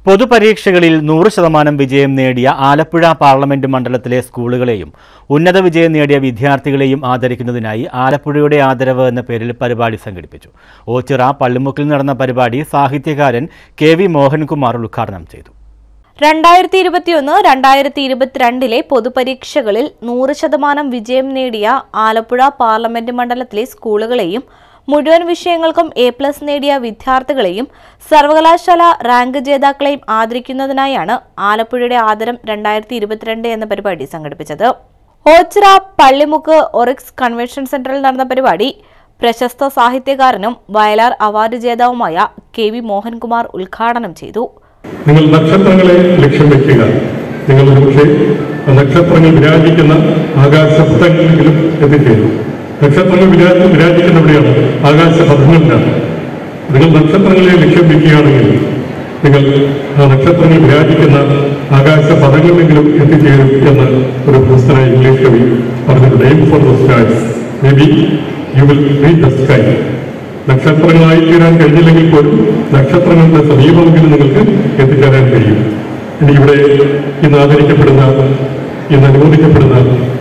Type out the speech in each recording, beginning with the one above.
പൊതുപരീക്ഷകളിൽ നൂറ് ശതമാനം വിജയം നേടിയ ആലപ്പുഴ പാർലമെന്റ് മണ്ഡലത്തിലെ സ്കൂളുകളെയും ഉന്നത വിജയം നേടിയ വിദ്യാർത്ഥികളെയും ആദരിക്കുന്നതിനായി ആലപ്പുഴയുടെ ആദരവ് എന്ന പേരിൽ പരിപാടി സംഘടിപ്പിച്ചു ഓച്ചിറ പള്ളിമുക്കിൽ നടന്ന പരിപാടി സാഹിത്യകാരൻ കെ വി മോഹൻകുമാർ ഉദ്ഘാടനം ചെയ്തു രണ്ടായിരത്തി ഇരുപത്തിയൊന്ന് രണ്ടായിരത്തി ഇരുപത്തിരണ്ടിലെ പൊതുപരീക്ഷകളിൽ നൂറ് ശതമാനം വിജയം നേടിയ ആലപ്പുഴ പാർലമെന്റ് മണ്ഡലത്തിലെ സ്കൂളുകളെയും മുഴുവൻ വിഷയങ്ങൾക്കും എ പ്ലസ് നേടിയ വിദ്യാർത്ഥികളെയും സർവകലാശാല റാങ്ക് ജേതാക്കളെയും ആദരിക്കുന്നതിനായാണ് ആലപ്പുഴയുടെ ആദരം രണ്ടായിരത്തി ഇരുപത്തിരണ്ട് എന്ന പരിപാടി സംഘടിപ്പിച്ചത് ഓച്ചിറ പള്ളിമുക്ക് ഒറിക്സ് കൺവെൻഷൻ സെന്ററിൽ നടന്ന പരിപാടി പ്രശസ്ത സാഹിത്യകാരനും വയലാർ അവാർഡ് ജേതാവുമായ കെ വി മോഹൻകുമാർ ഉദ്ഘാടനം ചെയ്തു നിങ്ങൾ നക്ഷത്രങ്ങളെ ലക്ഷ്യം വയ്ക്കുക നിങ്ങൾ ഒരുപക്ഷെ ആ നക്ഷത്രങ്ങൾ വിരാജിക്കുന്ന ആകാശപഥങ്ങളിലും എത്തിച്ചേരും നക്ഷത്രങ്ങൾ വിരാജി വിരാജിക്കുന്നവിടെയാണ് ആകാശപഥങ്ങളിലാണ് നിങ്ങൾ നക്ഷത്രങ്ങളെ ലക്ഷ്യം വയ്ക്കുകയാണെങ്കിൽ നിങ്ങൾ ആ നക്ഷത്രങ്ങൾ വിരാജിക്കുന്ന ആകാശപഥങ്ങളിലെങ്കിലും എത്തിച്ചേരും എന്ന് ഒരു പ്രശസ്തനായ ഇംഗ്ലീഷ് കവി പറഞ്ഞിട്ടുണ്ട് aim for the skies may be you will read the sky നക്ഷത്രങ്ങളായി തീരാൻ കഴിഞ്ഞില്ലെങ്കിൽ പോലും നക്ഷത്രങ്ങളുടെ സമീപമെങ്കിലും നിങ്ങൾക്ക് എത്തിച്ചേരാൻ കഴിയും എനിക്കിവിടെ ഇന്ന് ആദരിക്കപ്പെടുന്ന ഇന്ന് അനുമോദിക്കപ്പെടുന്ന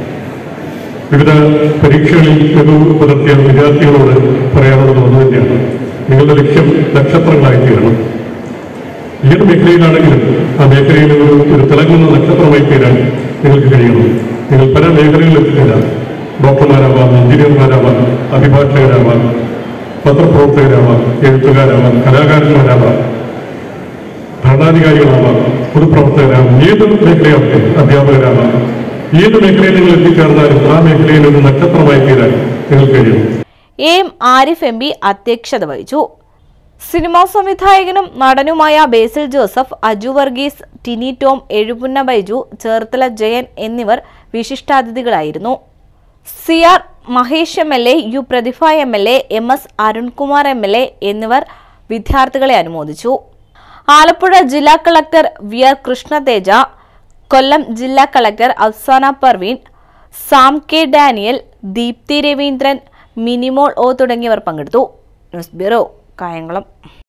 വിവിധ പരീക്ഷകളിൽ മികവ് പുലർത്തിയ വിദ്യാർത്ഥികളോട് പറയാനുള്ളത് ഒന്ന് തന്നെയാണ് നിങ്ങളുടെ ലക്ഷ്യം നക്ഷത്രങ്ങളായി തീരണം ഏത് മേഖലയിലാണെങ്കിലും ആ മേഖലയിൽ ഒരു ഒരു തിളങ്ങുന്ന നക്ഷത്രമായി തീരാൻ നിങ്ങൾക്ക് കഴിയണം നിങ്ങൾ പല മേഖലകളിൽ എത്തിച്ചേരാം ഡോക്ടർമാരാവാം എഞ്ചിനീയർമാരാവാം അഭിഭാഷകരാവാം പത്രപ്രവർത്തകരാവാം എഴുത്തുകാരാവാം കലാകാരന്മാരാവാം ഭരണാധികാരികളാവാം പൊതുപ്രവർത്തകരാവാം ഏത് മേഖലയാവട്ടെ അധ്യാപകരാവാം ഏത് മേഖലയിൽ നിങ്ങൾ എത്തിച്ചേർന്നാലും ആ മേഖലയിൽ ഒരു നക്ഷത്രമായി തീരാൻ നിങ്ങൾക്ക് കഴിയും A M Arif M P അധ്യക്ഷത വഹിച്ചു സിനിമാ സംവിധായകനും നടനുമായ ബേസിൽ ജോസഫ് അജു വർഗീസ് ടിനി ടോം എഴുപുന്ന ബൈജു ചേർത്തല ജയൻ എന്നിവർ വിശിഷ്ടാതിഥികളായിരുന്നു C R Mahesh M L A U Prathibha M L A M S Arunkumar M L A എന്നിവർ വിദ്യാർത്ഥികളെ അനുമോദിച്ചു ആലപ്പുഴ ജില്ലാ collector V R Krishnateja Kollam ജില്ലാ collector Afsana Parveen Sam K Daniel Deepthi Raveendran Minimol O തുടങ്ങിയവർ പങ്കെടുത്തു ന്യൂസ് ബ്യൂറോ കായംകുളം